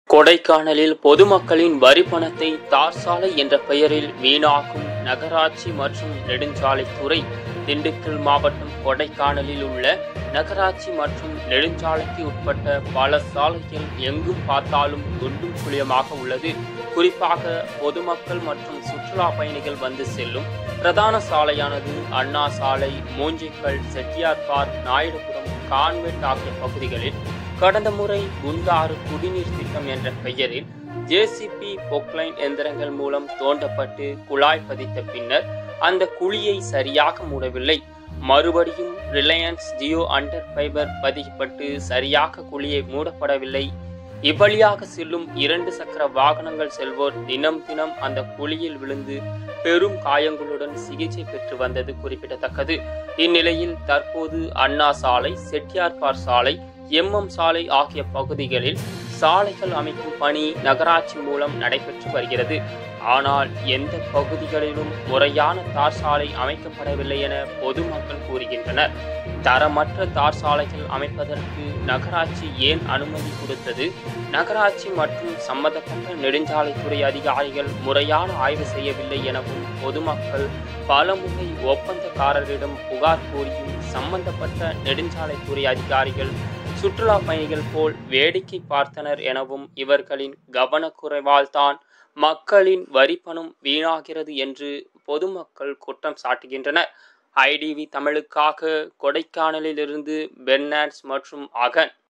கொடைக்கானலில் பொதுமக்களின் வரி பணத்தை தார் சாலை என்ற பெயரில் வீணாக்கும் நகராட்சி மற்றும் நெடுஞ்சாலைத்துறை திண்டுக்கல் மாவட்டம் கொடைக்கானலில் உள்ள நகராட்சி மற்றும் நெடுஞ்சாலைக்கு உட்பட்ட பல சாலைகள் எங்கும் பார்த்தாலும் குண்டும் குழியமாக உள்ளது குறிப்பாக பொதுமக்கள் மற்றும் சுற்றுலா பயணிகள் வந்து செல்லும் பிரதான சாலையானது அண்ணா சாலை மூஞ்சிக்கல் செட்டியார் பார்க் நாயுடுபுரம் கான்வென்ட் ஆகிய பகுதிகளில் கடந்த முறை குண்டாறு குடிநீர் திட்டம் என்ற பெயரில் ஜேசிபி பொக்லைன் எந்திரங்கள் மூலம் தோண்டப்பட்டு குழாய் பதித்த பின்னர் அந்த குழியை சரியாக மூடவில்லை மறுபடியும் ரிலையன்ஸ் ஜியோ அண்டர் ஃபைபர் பதிக்கப்பட்டு சரியாக குழியை மூடப்படவில்லை இவ்வழியாக செல்லும் இரண்டு சக்கர வாகனங்கள் செல்வோர் தினம் தினம் அந்த குழியில் விழுந்து பெரும் காயங்களுடன் சிகிச்சை பெற்று வந்தது குறிப்பிடத்தக்கது இந்நிலையில் தற்போது அண்ணா சாலை செட்டியார்பார் சாலை எம்எம் சாலை ஆகிய பகுதிகளில் சாலைகள் அமைக்கும் பணி நகராட்சி மூலம் நடைபெற்று வருகிறது ஆனால் எந்த பகுதிகளிலும் முறையான தார் சாலை அமைக்கப்படவில்லை என பொதுமக்கள் கூறுகின்றனர் தரமற்ற தார் சாலைகள் அமைப்பதற்கு நகராட்சி ஏன் அனுமதி கொடுத்தது நகராட்சி மற்றும் சம்பந்தப்பட்ட நெடுஞ்சாலைத்துறை அதிகாரிகள் முறையான ஆய்வு செய்யவில்லை எனவும் பொதுமக்கள் பலமுறை ஒப்பந்தக்காரரிடம் புகார் கூறியும் சம்பந்தப்பட்ட நெடுஞ்சாலைத்துறை அதிகாரிகள் சுற்றுலா பயணிகள் போல் வேடிக்கை பார்த்தனர் எனவும் இவர்களின் கவனக்குறைவால் தான் மக்களின் வரிப்பணம் வீணாகிறது என்று பொதுமக்கள் குற்றம் சாட்டுகின்றனர் ஐடிவி தமிழுக்காக கொடைக்கானலிலிருந்து பெர்னாட்ஸ் மற்றும் அகன்